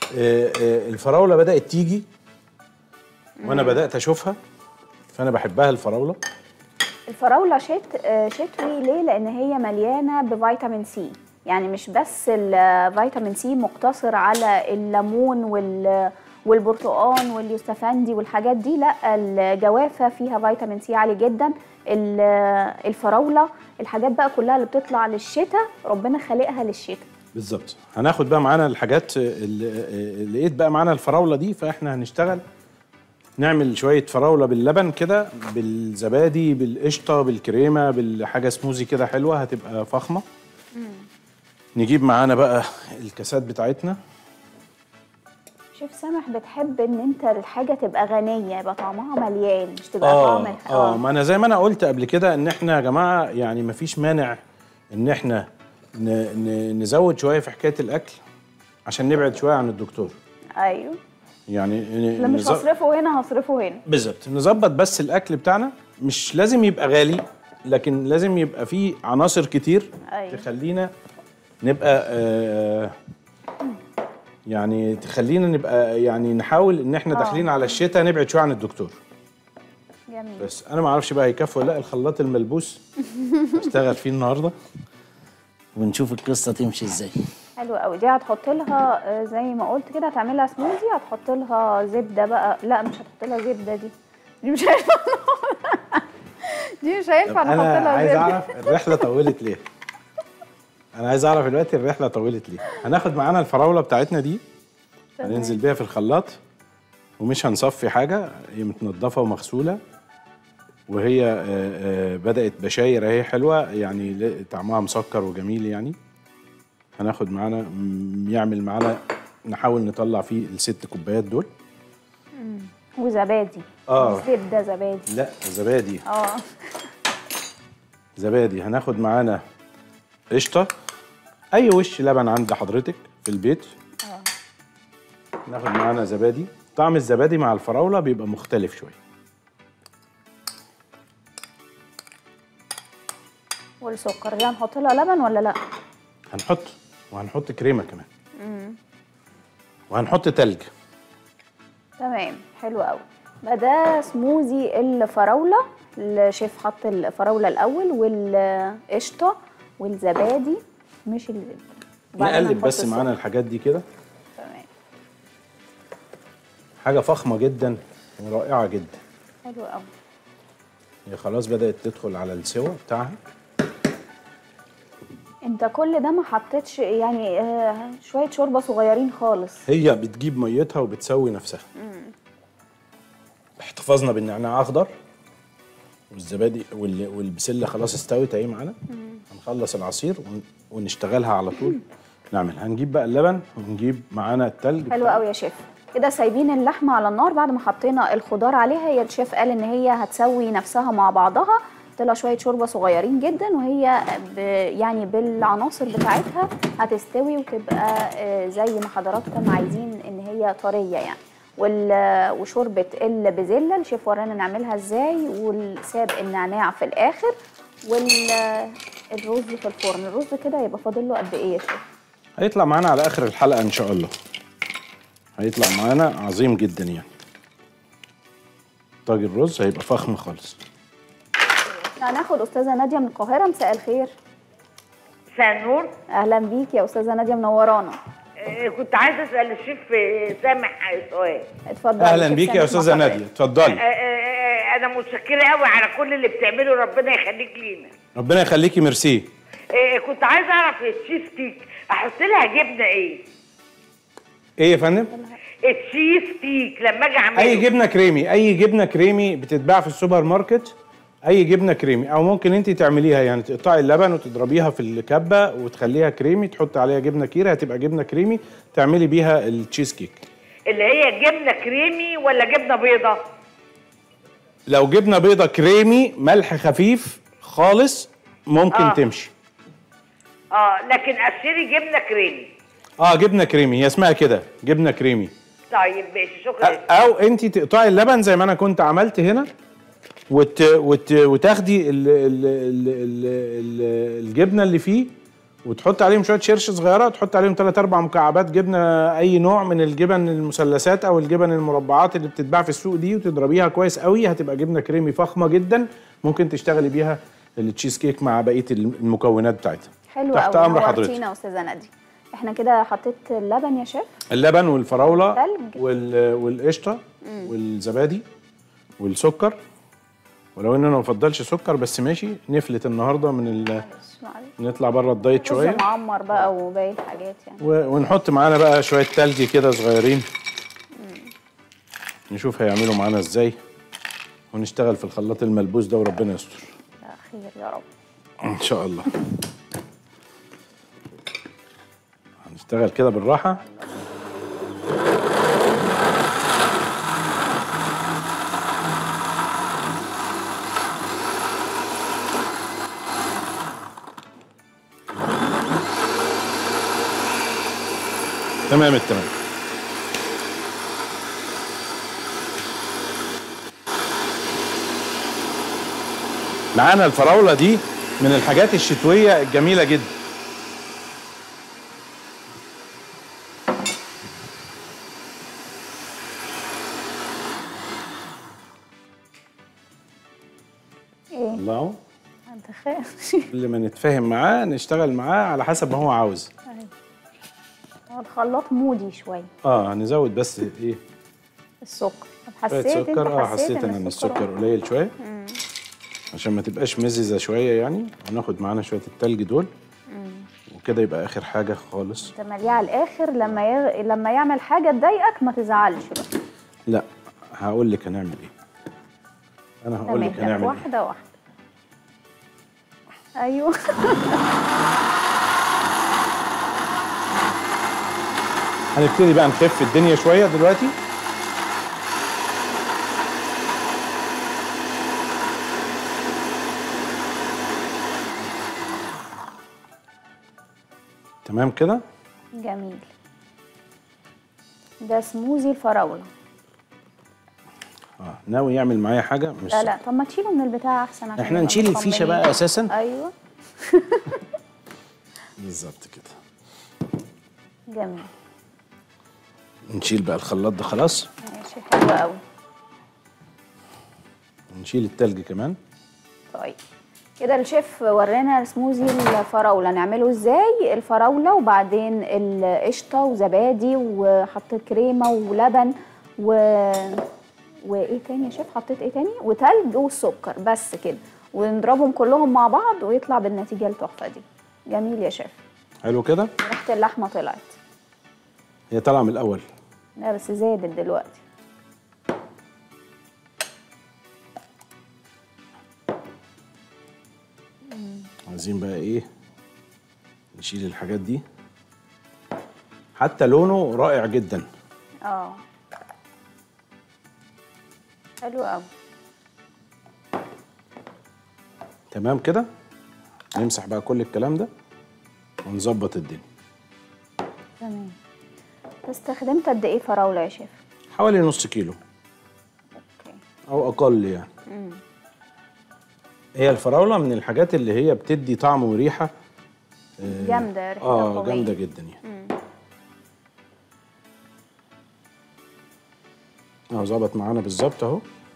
آه، آه، الفراوله بدات تيجي وانا بدات اشوفها فانا بحبها الفراوله الفراولة شت... آه، شتوي ليه؟ لأن هي مليانة بفيتامين سي يعني مش بس الفيتامين سي مقتصر على الليمون وال... والبرتقان واليوستفندي والحاجات دي لا الجوافة فيها فيتامين سي عالي جدا ال- الفراولة الحاجات بقى كلها اللي بتطلع للشتاء ربنا خالقها للشتاء بالظبط هناخد بقى معانا الحاجات اللي اللي لقيت بقى معانا الفراوله دي فاحنا هنشتغل نعمل شويه فراوله باللبن كده بالزبادي بالقشطه بالكريمه بالحاجه سموزي كده حلوه هتبقى فخمه نجيب معانا بقى الكاسات بتاعتنا شيف سامح بتحب ان انت الحاجة تبقى غنية يبقى طعمها مليان مش تبقى اه طعم اه ما انا زي ما انا قلت قبل كده ان احنا يا جماعه يعني مفيش مانع ان احنا ن ن نزود شويه في حكايه الاكل عشان نبعد شويه عن الدكتور ايوه يعني ن- لا مش نز- هصرفه هنا هصرفه هنا بالظبط نظبط بس الاكل بتاعنا مش لازم يبقى غالي لكن لازم يبقى فيه عناصر كتير أيوة. تخلينا نبقى آه يعني تخلينا نبقى يعني نحاول ان احنا آه. داخلين على الشتاء نبعد شويه عن الدكتور جميل بس انا ما اعرفش بقى هيكفي ولا لا الخلاط الملبوس اشتغل فيه النهارده ونشوف القصه تمشي ازاي حلو قوي دي هتحط لها آه، زي ما قلت كده هتعملها سموزي هتحط لها زبده بقى لا مش هتحط لها زبده دي دي مش هينفع دي مش هينفع نحط انا لها عايز زبده اعرف الرحله طولت ليه انا عايز اعرف دلوقتي الرحله طولت ليه هناخد معانا الفراوله بتاعتنا دي تمام. هننزل بيها في الخلاط ومش هنصفي حاجه هي متنضفه ومغسوله وهي آه، آه، بدات بشاير اهي حلوه يعني ل- طعمها مسكر وجميل يعني هناخد معانا م- يعمل معانا نحاول نطلع فيه الست كوبايات دول وزبادي آه. مش زبده زبادي لا زبادي اه زبادي هناخد معانا قشطه اي وش لبن عند حضرتك في البيت ناخد معانا زبادي طعم الزبادي مع الفراوله بيبقى مختلف شويه والسكر دي هنحط لها لبن ولا لا هنحط وهنحط كريمه كمان وهنحط تلج تمام حلو قوي بقى ده سموزي الفراوله الشيف حط الفراوله الاول والقشطه والزبادي مش الزبده وبعدين نقلب هنحط بس السكر. معانا الحاجات دي كده تمام حاجه فخمه جدا ورائعه جدا حلو قوي هي خلاص بدات تدخل على السوا بتاعها انت كل ده ما حطيتش يعني آه، شويه شوربه صغيرين خالص هي بتجيب ميتها وبتسوي نفسها احتفظنا بالنعناع اخضر والزبادي وال- والبسله خلاص استوت اهي معانا هنخلص العصير ون- ونشتغلها على طول نعمل هنجيب بقى اللبن ونجيب معانا التلج حلو قوي يا شيف كده سايبين اللحمه على النار بعد ما حطينا الخضار عليها هي الشيف قال ان هي هتسوي نفسها مع بعضها طلع شويه شوربه صغيرين جدا وهي ب يعني بالعناصر بتاعتها هتستوي وتبقى آه، زي ما حضراتكم عايزين ان هي طريه يعني وال- وشوربه البازيلا الشيف ورانا نعملها ازاي وساب النعناع في الاخر والرز في الفرن الرز كده يبقى فاضل له قد ايه يا شيف هيطلع معانا على اخر الحلقه ان شاء الله هيطلع معانا عظيم جدا يعني طاج الرز هيبقى فخم خالص احنا هناخد استاذه ناديه من القاهره مساء الخير مساء النور اهلا بيك يا استاذه ناديه منورانا آه، كنت عايزه اسال الشيف آه، سامح سؤال اتفضلي اهلا شيف بيك يا سامح استاذه مع ناديه اتفضلي آه، آه، آه، انا متشكره قوي على كل اللي بتعمله ربنا يخليك لينا ربنا يخليكي ميرسي آه، كنت عايزه اعرف التشيز كيك احط لها جبنه ايه ايه يا فندم التشيز كيك لما اجي اعمله اي جبنه كريمي اي جبنه كريمي بتتباع في السوبر ماركت اي جبنه كريمي او ممكن انت تعمليها يعني تقطعي اللبن وتضربيها في الكبه وتخليها كريمي تحطي عليها جبنه كيري هتبقى جبنه كريمي تعملي بيها التشيز كيك اللي هي جبنه كريمي ولا جبنه بيضه لو جبنه بيضه كريمي ملح خفيف خالص ممكن آه. آه. تمشي اه لكن اشتري جبنه كريمي اه جبنه كريمي هي اسمها كده جبنه كريمي طيب ماشي أ- شكرا او انت تقطعي اللبن زي ما انا كنت عملت هنا وت... وت... وتاخدي ال... ال... ال... ال... ال... الجبنه اللي فيه وتحط عليهم شويه شرش صغيره تحط عليهم 3 4 مكعبات جبنه اي نوع من الجبن المثلثات او الجبن المربعات اللي بتتباع في السوق دي وتضربيها كويس قوي هتبقى جبنه كريمي فخمه جدا ممكن تشتغلي بيها التشيز كيك مع بقيه المكونات بتاعتها حلو تحت قوي امر حضرتك نورتينا يا استاذه ناديه احنا كده حطيت اللبن يا شيف اللبن والفراوله تلج. وال... والقشطه والزبادي والسكر ولو ان انا ما بفضلش سكر بس ماشي نفلت النهارده من ال... معلش معلش نطلع بره الدايت شويه رز معمر بقى وباقي الحاجات يعني و... ونحط معانا بقى شويه تلج كده صغيرين نشوف هيعملوا معانا ازاي ونشتغل في الخلاط الملبوس ده وربنا يستر لا خير يا رب ان شاء الله هنشتغل كده بالراحه تمام التمام معانا الفراوله دي من الحاجات الشتويه الجميله جدا ايه الله انت خايف كل ما نتفاهم معاه نشتغل معاه على حسب ما هو عاوز هو الخلاط مودي شويه اه هنزود بس ايه السكر طب شويه حسيت انت سكر اه حسيت ان السكر قليل شويه عشان ما تبقاش مززه شويه يعني هناخد معانا شويه التلج دول وكده يبقى اخر حاجه خالص انت مليه على الاخر لما يغ... لما يعمل حاجه تضايقك ما تزعلش بقى لا هقول لك هنعمل ايه انا هقول لك تمام هنعمل ايه واحده واحده ايوه هنبتدي بقى نخف الدنيا شويه دلوقتي تمام كده جميل ده سموزي الفراوله اه ناوي يعمل معايا حاجه مش لا لا طب ما تشيله من البتاع احسن عشان احنا نبقى نشيل الفيشه مطمنين. بقى اساسا ايوه بالظبط كده جميل نشيل بقى الخلاط ده خلاص ماشي حلو قوي نشيل التلج كمان طيب كده الشيف ورانا سموزي الفراوله نعمله ازاي الفراوله وبعدين القشطه وزبادي وحطيت كريمه ولبن و وايه تاني يا شيف حطيت ايه تاني وتلج والسكر بس كده ونضربهم كلهم مع بعض ويطلع بالنتيجه التحفه دي جميل يا شيف حلو كده ريحه اللحمه طلعت هي طالعه من الاول لا بس زادت دلوقتي عايزين بقى ايه نشيل الحاجات دي حتى لونه رائع جدا اه حلو قوي تمام كده نمسح بقى كل الكلام ده ونظبط الدنيا تمام استخدمت قد ايه فراوله يا شيف حوالي نص كيلو اوكي او اقل يعني هي الفراوله من الحاجات اللي هي بتدي طعم وريحه جامده ريحتها اه قوية. جامده جدا يعني اهو ظبط معانا بالظبط اهو